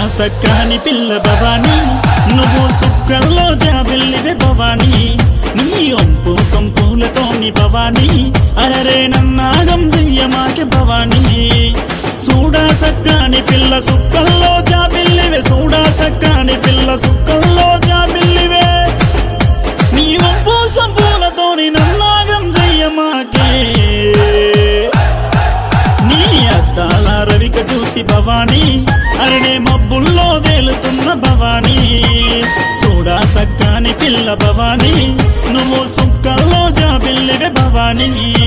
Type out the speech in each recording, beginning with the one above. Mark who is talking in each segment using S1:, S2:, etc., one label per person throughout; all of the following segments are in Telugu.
S1: సక్కాని పిల్ల భవాని నువ్వు సుక్కల్లో జాబిల్లివే భవాని నీ ఒంపు సంపూలతోని భవాని అరరే నన్నాగం చెయ్యమాకే భవాని చూడా సక్కాని పిల్ల సుక్కల్లో జాబిల్లివే చూడా సక్కాని పిల్ల సుక్కల్లో జాబిల్లివే నీ ఒంపు సంపూలతోని నన్నాగం చెయ్యమాకే నీ అద్దాల రవిక చూసి భవానీ అరణే మబ్బుల్లో వేలుతున్న భవానీ చూడా సక్కాని పిల్ల భవానీ నువ్వు సుక్కల్లో జాబిల్లివే భవానీ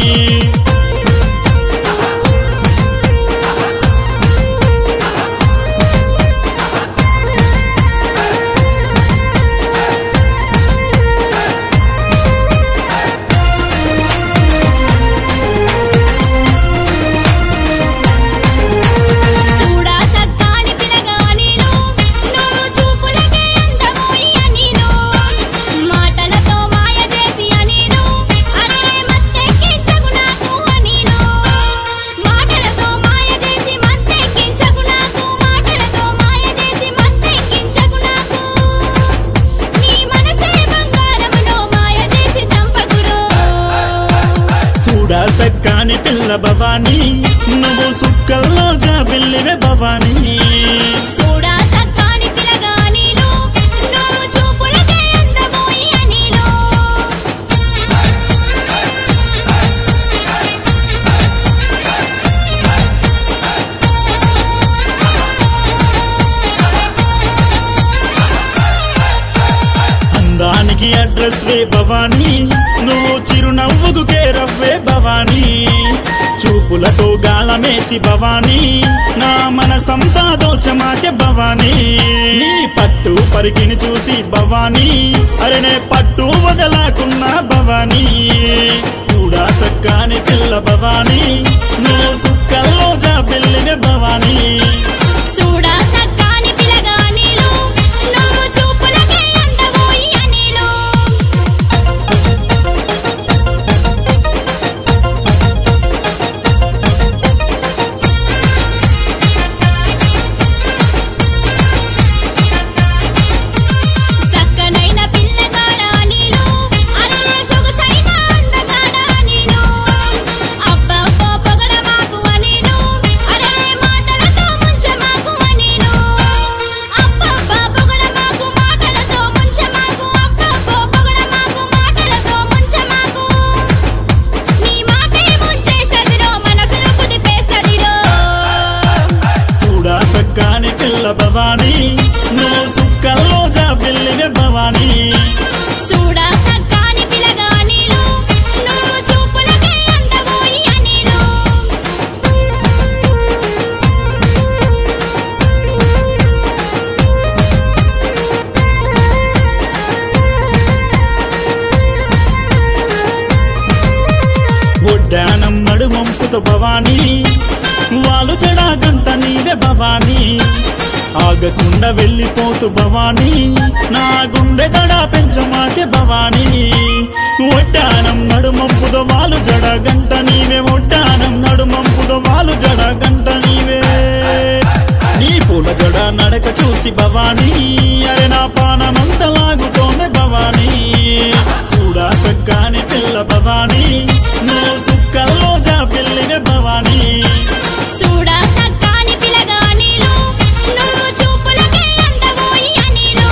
S2: చూడా సక్కాని పిల్లగా నీలో నువ్వు చూపులకే అందమోయి అనిలో మాటలతో మాయ చేసి అనిలో అరే మత్తెక్కించకు నాకు అనిలో మాటలతో మాయ చేసి మత్తెక్కించకు నాకు మాటలతో మాయ చేసి మత్తెక్కించకు నాకు నీ మనసే బంగారములో మాయ చేసి చంపకురో
S1: చూడా సక్కాని పిల్ల భవానీ నువ్వు సుక్కల్లో జాబిల్లివే భవానీ
S2: చూడా సక్కాని పిల్లగా నీలో నువ్వు చూపులకే అందమోయి అనిలో
S1: అందానికి అడ్రస్ వే భవానీ నువ్వు చిరునవ్వుకు కేరవ్వే భవానీ చూపులతో గాలమేసి భవానీ నా మనసంతా దోచమాకే భవానీ నీ పట్టు పరికిని చూసి భవానీ అరెనే పట్టు వదలాకున్నా భవానీ కూడా సక్కాని పిల్ల భవానీ నువ్వు సుక్కల్లో జాబిల్లివే భవానీ
S2: చూడా సక్కాని పిల్లగా నీలో నువ్వు చూపులకే అందమోయి అనిలో సక్కనైన పిల్లగాడ నీలో అరే సొగసైన అందగాడ నీలో అబ్బబ్బో పొగడ మాకు అనిలో అరే మాటలతో ముంచె మాకు అనిలో అబ్బబ్బో పొగడ మాకు మాటలతో ముంచె మాకు అబ్బబ్బో పొగడ మాకు మాటలతో ముంచె మాకు నీ మాటే ముంచేసదిరో మనసును కుదిపేస్తదిరో
S1: చూడా సక్కాని పిల్ల భవానీ నువ్వు సుక్కల్లో జాబిల్లివే భవానీ
S2: చూడా సక్కాని పిల్లగా నీలో నువ్వు చూపులకే అందమోయి అనిలో
S1: ఒడ్డానం నడుమంపుతో భవానీ వాళ్ళు చెడా గంట నీవే భవానీ ఆగకుండా వెళ్ళిపోతూ భవానీ నా గుండె దడా పెంచమాకే భవానీ ఒడ్డానం నడుమంపుతో వాళ్ళు జడ గంట నీవే ఒడ్డానం నడుమంపుతో వాళ్ళు జడ గంట నీవే నీ పూల జడ నడక చూసి భవానీ అరే నా పానమంత లాగుతోంది భవానీ చూడా సక్కాని పిల్ల భవానీ నువ్వు సుక్కల్లో జా పిల్లివే భవానీ
S2: చూడా సక్కాని పిల్లగా నీలో నువ్వు చూపులకే అందమోయి అనిలో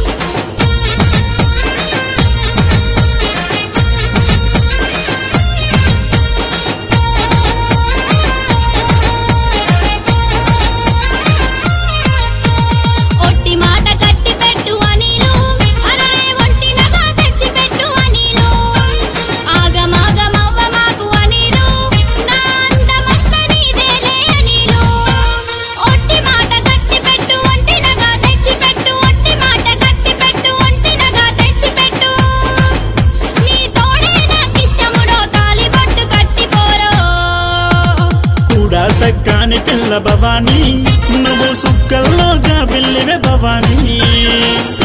S2: ఒట్టి మాట కట్టి పెట్టు అనిలో అరే ఒంటినగా తెచ్చి పెట్టు అనిలో ఆగమాగమవ్వ మాకు అనిలో నా అందమంత నీదేలే అనిలో ఒట్టి మాట కట్టి పెట్టు ఒంటినగా తెచ్చి పెట్టు ఒట్టి మాట కట్టి పెట్టు ఒంటినగా తెచ్చి పెట్టు నీ తోడే నాకిష్టముడో తాలి బొట్టు కట్టిపోరో
S1: కూడా సక్కాని పిల్ల భవానీ నువ్వు సుక్కల్లో జా పిల్లివే భవానీ